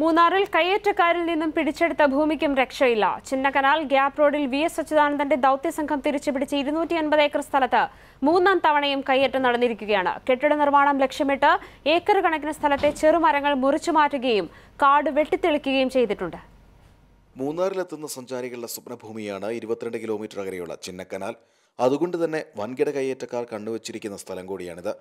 മൂന്നാറിൽ കയ്യേറ്റക്കാരിൽ നിന്നും പിടിച്ചെടുത്ത ഭൂമിക്കും രക്ഷയില്ല ചിന്നക്കനാൽ ഗ്യാപ് റോഡിൽ വി എസ് അച്യുതാനന്ദന്റെ ദൌത്യസംഘം തിരിച്ചുപിടിച്ച ഇരുന്നൂറ്റി അൻപത് ഏക്കർ സ്ഥലത്ത് മൂന്നാം തവണയും കയ്യേറ്റം നടന്നിരിക്കുകയാണ് കെട്ടിട നിർമ്മാണം ലക്ഷ്യമിട്ട് ഏക്കർ കണക്കിന് സ്ഥലത്തെ ചെറുമരങ്ങൾ മുറിച്ചു മാറ്റുകയും കാട് വെട്ടിത്തെളിക്കുകയും ചെയ്തിട്ടുണ്ട് മൂന്നാറിലെത്തുന്ന സഞ്ചാരികളുടെ സ്വപ്നഭൂമിയാണ് ഇരുപത്തിരണ്ട് കിലോമീറ്റർ അകലെയുള്ള ചിന്നക്കനാൽ അതുകൊണ്ട് തന്നെ വൻകിട കയ്യേറ്റക്കാർ കണ്ടുവച്ചിരിക്കുന്ന സ്ഥലം കൂടിയാണിത്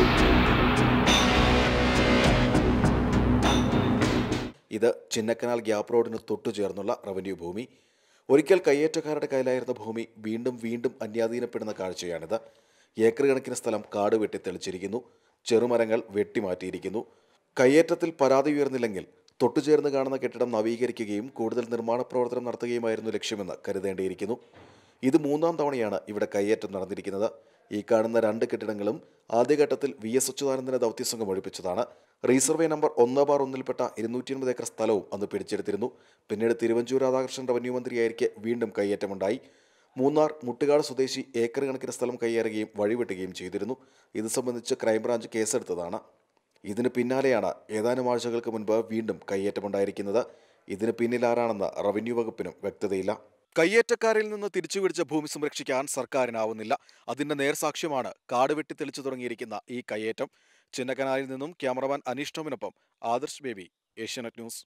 ഇത് ചിന്നക്കനാൽ ഗ്യാപ് റോഡിന് തൊട്ടു ചേർന്നുള്ള റവന്യൂ ഭൂമി ഒരിക്കൽ കയ്യേറ്റക്കാരുടെ കയ്യിലായിരുന്ന ഭൂമി വീണ്ടും വീണ്ടും അന്യാധീനപ്പെടുന്ന കാഴ്ചയാണിത് ഏക്കർ കണക്കിന് സ്ഥലം കാട് വെട്ടി തെളിച്ചിരിക്കുന്നു ചെറുമരങ്ങൾ വെട്ടിമാറ്റിയിരിക്കുന്നു കയ്യേറ്റത്തിൽ പരാതി ഉയർന്നില്ലെങ്കിൽ തൊട്ടുചേർന്ന് കാണുന്ന കെട്ടിടം നവീകരിക്കുകയും കൂടുതൽ നിർമ്മാണ പ്രവർത്തനം നടത്തുകയുമായിരുന്നു ലക്ഷ്യമെന്ന് കരുതേണ്ടിയിരിക്കുന്നു ഇത് മൂന്നാം തവണയാണ് ഇവിടെ കയ്യേറ്റം നടന്നിരിക്കുന്നത് ഈ കാണുന്ന രണ്ട് കെട്ടിടങ്ങളും ആദ്യഘട്ടത്തിൽ വി എസ് അച്യുതാനന്ദന്റെ ദൗത്യസംഘം ഒഴിപ്പിച്ചതാണ് റീസർവേ നമ്പർ ഒന്ന് ബാർ ഒന്നിൽപ്പെട്ട ഇരുന്നൂറ്റി അൻപത് ഏക്കർ സ്ഥലവും അന്ന് പിടിച്ചെടുത്തിരുന്നു പിന്നീട് തിരുവഞ്ചൂർ രാധാകൃഷ്ണൻ റവന്യൂ മന്ത്രിയായിരിക്കെ വീണ്ടും കയ്യേറ്റമുണ്ടായി മൂന്നാർ മുട്ടുകാട് സ്വദേശി ഏക്കർ കണക്കിന് സ്ഥലം കയ്യേറുകയും വഴിവെട്ടുകയും ചെയ്തിരുന്നു ഇത് സംബന്ധിച്ച് ക്രൈംബ്രാഞ്ച് കേസെടുത്തതാണ് ഇതിന് പിന്നാലെയാണ് ഏതാനും ആഴ്ചകൾക്ക് മുൻപ് വീണ്ടും കയ്യേറ്റമുണ്ടായിരിക്കുന്നത് ഇതിന് പിന്നിൽ ആരാണെന്ന് റവന്യൂ വകുപ്പിനും വ്യക്തതയില്ല കയ്യേറ്റക്കാരിൽ നിന്ന് തിരിച്ചുപിടിച്ച ഭൂമി സംരക്ഷിക്കാൻ സർക്കാരിനാവുന്നില്ല അതിന്റെ നേർസാക്ഷ്യമാണ് കാട് വെട്ടി തെളിച്ചു തുടങ്ങിയിരിക്കുന്ന ഈ കയ്യേറ്റം ചിന്നക്കനാലിൽ നിന്നും ക്യാമറമാൻ അനീഷ് ടോമിനൊപ്പം ആദർശ് ബേബി ഏഷ്യാനെറ്റ് ന്യൂസ്